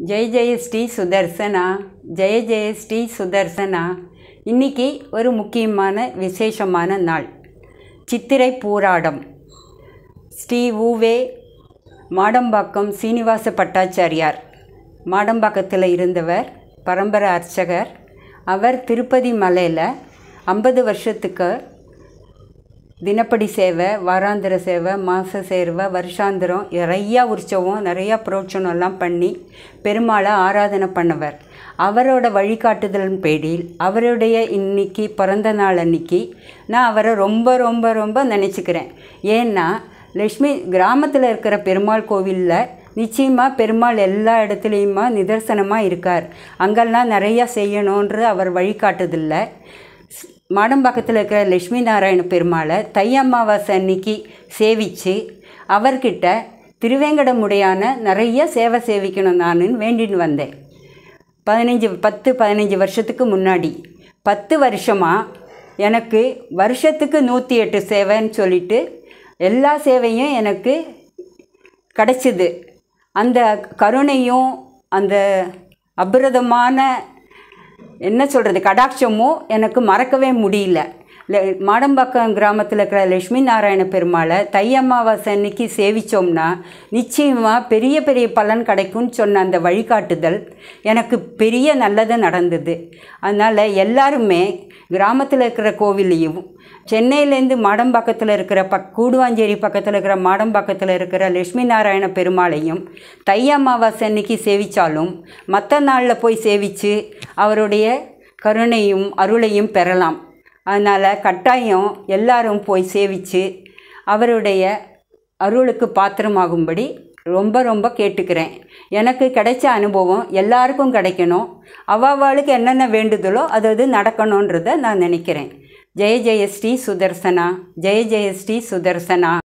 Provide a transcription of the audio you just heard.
ஜெய ஜெய ஸ்ரீ சுதர்சனா ஜெய ஜெய ஸ்ரீ சுதர்சனா இன்னைக்கு ஒரு முக்கியமான விசேஷமான நாள் சித்திரை பூராடம் ஸ்ரீ ஊவே மாடம்பாக்கம் சீனிவாச பட்டாச்சாரியார் மாடம்பாக்கத்தில் இருந்தவர் பரம்பரை அர்ச்சகர் அவர் திருப்பதி மலையில் ஐம்பது வருஷத்துக்கு தினப்படி சேவை வாராந்திர சேவை மாத சேவை வருஷாந்திரம் நிறையா உற்சவம் நிறையா புரோட்சனம் எல்லாம் பண்ணி பெருமாளை ஆராதனை பண்ணவர் அவரோட வழிகாட்டுதலின் பேரில் அவருடைய இன்னைக்கு பிறந்த நாள் அன்னைக்கு நான் அவரை ரொம்ப ரொம்ப ரொம்ப நினச்சிக்கிறேன் ஏன்னா லக்ஷ்மி கிராமத்தில் இருக்கிற பெருமாள் கோவிலில் நிச்சயமாக பெருமாள் எல்லா இடத்துலையுமா நிதர்சனமாக இருக்கார் அங்கெல்லாம் நிறையா செய்யணுன்ற அவர் வழிகாட்டுதில்லை மாடம்பாக்கத்தில் இருக்கிற லட்சுமி நாராயண பெருமாளை தை அமாவாசை அன்னைக்கு சேவித்து அவர்கிட்ட திருவேங்கடமுடையான நிறைய சேவை சேவிக்கணும் நானுன்னு வேண்டின்னு வந்தேன் பதினஞ்சு பத்து பதினஞ்சு வருஷத்துக்கு முன்னாடி பத்து வருஷமாக எனக்கு வருஷத்துக்கு நூற்றி எட்டு சேவைன்னு சொல்லிட்டு எல்லா சேவையும் எனக்கு கிடைச்சிது அந்த கருணையும் அந்த அபிரதமான என்ன சொல்கிறது கடாட்சமும் எனக்கு மறக்கவே முடியல ல- மாடம்பாக்கம் கிராமத்தில் இருக்கிற லட்சுமி நாராயண பெருமாளை தை அமாவாசை அன்னைக்கு சேவித்தோம்னா நிச்சயமாக பெரிய பெரிய பலன் கிடைக்கும்னு சொன்ன அந்த வழிகாட்டுதல் எனக்கு பெரிய நல்லது நடந்தது அதனால் எல்லாருமே கிராமத்தில் இருக்கிற கோவிலையும் சென்னையிலேருந்து மாடம்பாக்கத்தில் இருக்கிற பக் கூடுவாஞ்சேரி பக்கத்தில் இருக்கிற மாடம்பாக்கத்தில் இருக்கிற லட்சுமி நாராயண பெருமாளையும் தை அமாவாசை அன்னைக்கு சேவித்தாலும் மற்ற நாளில் போய் சேவித்து அவருடைய கருணையும் அருளையும் பெறலாம் அதனால் கட்டாயம் எல்லாரும் போய் சேவித்து அவருடைய அருளுக்கு பாத்திரமாகும்படி ரொம்ப ரொம்ப கேட்டுக்கிறேன் எனக்கு கிடைச்ச அனுபவம் எல்லாருக்கும் கிடைக்கணும் அவாவாளுக்கு என்னென்ன வேண்டுதலோ அது அது நடக்கணுன்றதை நான் நினைக்கிறேன் ஜெய ஜெய ஸ்ரீ சுதர்சனா ஜெய ஜெய ஸ்ரீ சுதர்சனா